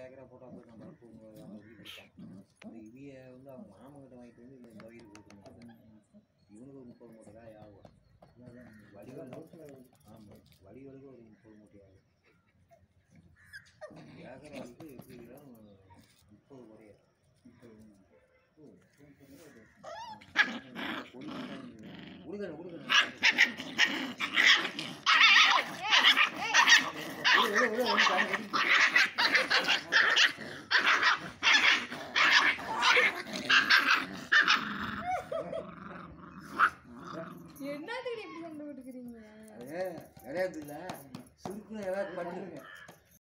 ஏக்கரா போட்டா போய் நம்ம போகும்போது அவன் எப்படி கொடுத்தான் அந்த இவிய வந்து அவங்க மாமங்கிட்ட வாங்கிட்டு வந்து இந்த வயிறு போட்டுருந்தாங்க இவனுக்கு ஒரு முப்பது மூட்டை காய் ஆகும் வடிவல் ஆமாம் வடிவலுக்கு ஒரு முப்பது மூட்டை ஆகும் ஏக்கரா வந்து எப்படி முப்பது குறையாது உடுக்கணும் உடுக்கணும் உடு, உடு, உடு, உடு, காய் வெடிக்கு. என்னத்துக்கு இப்படி சண்டை போட்டுக்கிறீங்க அது கிடையாது இல்ல சுருக்குன்னு ஏதாவது பண்ணுங்க